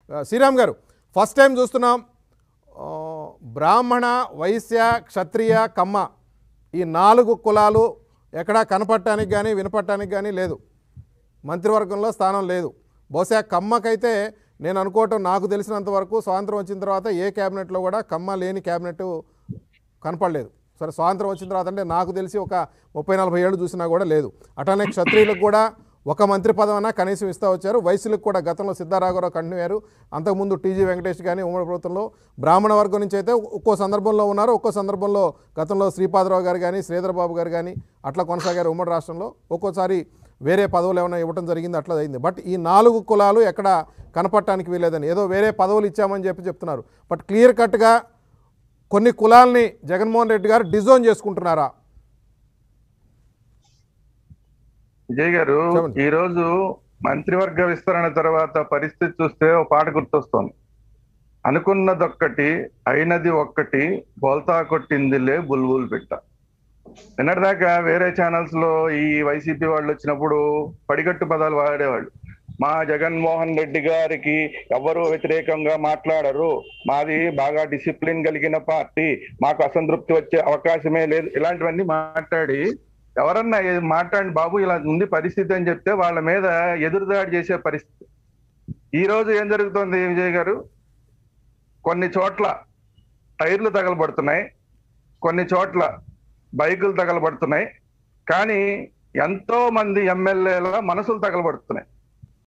ఆ, శ్రీరామ్ గారు first time చూస్తున్నాం ఆ, బ్రాహ్మణ వైశ్య క్షత్రియ కమ్మ ఈ నాలుగు కులాలు ఎక్కడా కనపడటానికి కానీ వినపడటానికి కానీ లేదు మంత్రివర్గంలో స్థానం లేదు బహుశా కమ్మకైతే నేను అనుకోవటం నాకు తెలిసినంత వరకు స్వాతంత్రం వచ్చిన తర్వాత ఏ క్యాబినెట్లో కూడా కమ్మ లేని క్యాబినెట్ కనపడలేదు సరే స్వాతంత్రం వచ్చిన తర్వాత అంటే నాకు తెలిసి ఒక ముప్పై నలభై ఏళ్ళు చూసినా కూడా లేదు అట్లానే క్షత్రియులకు కూడా ఒక మంత్రి పదవన్నా కనీసం ఇస్తూ వచ్చారు వయసులకు కూడా గతంలో సిద్ధారాఘవరావు కంటిన్యూ అయ్యారు అంతకుముందు టీజీ వెంకటేష్ కానీ ఉమ్మడి ప్రభుత్వంలో బ్రాహ్మణ వర్గం నుంచి అయితే ఒక్కో సందర్భంలో ఉన్నారు ఒక్కో సందర్భంలో గతంలో శ్రీపాదరావు గారు కానీ శ్రీధర్ బాబు గారు కానీ అట్లా కొనసాగారు ఉమ్మడి రాష్ట్రంలో ఒక్కోసారి వేరే పదవులు ఏమైనా ఇవ్వడం జరిగింది అట్లా అయింది బట్ ఈ నాలుగు కులాలు ఎక్కడ కనపడటానికి వీలేదని ఏదో వేరే పదవులు ఇచ్చామని చెప్పి చెప్తున్నారు బట్ క్లియర్ కట్గా కొన్ని కులాల్ని జగన్మోహన్ రెడ్డి గారు డిజోన్ చేసుకుంటున్నారా విజయ్ గారు చెప్పండి. ఈ రోజు మంత్రివర్గ విస్తరణ తర్వాత పరిస్థితి చూస్తే ఓ పాట గుర్తొస్తోంది అనుకున్నదొక్కటి అయినది ఒక్కటి బోల్తా కొట్టిందిలే బుల్బుల్ పెట్ట నిన్నటిదాకా వేరే ఛానల్స్ లో ఈ వైసీపీ వాళ్ళు వచ్చినప్పుడు పడిగట్టు పదాలు వాడేవాళ్ళు మా జగన్మోహన్ రెడ్డి గారికి ఎవరు వ్యతిరేకంగా మాట్లాడరు మాది బాగా డిసిప్లిన్ కలిగిన పార్టీ మాకు అసంతృప్తి వచ్చే అవకాశమే లేదు ఇలాంటివన్నీ మాట్లాడి ఎవరన్నా ఏ- మాట్లాడి బాబు ఇలా ఉంది పరిస్థితి అని చెప్తే వాళ్ళ మీద ఎదురుదాడి చేసే పరిస్థితి ఈ రోజు ఏం జరుగుతోంది విజయ్ గారు కొన్ని చోట్ల టైర్లు తగలబడుతున్నాయి కొన్ని చోట్ల బైకులు తగలబడుతున్నాయి కానీ ఎంతో మంది ఎమ్మెల్యేల మనసులు తగలబడుతున్నాయి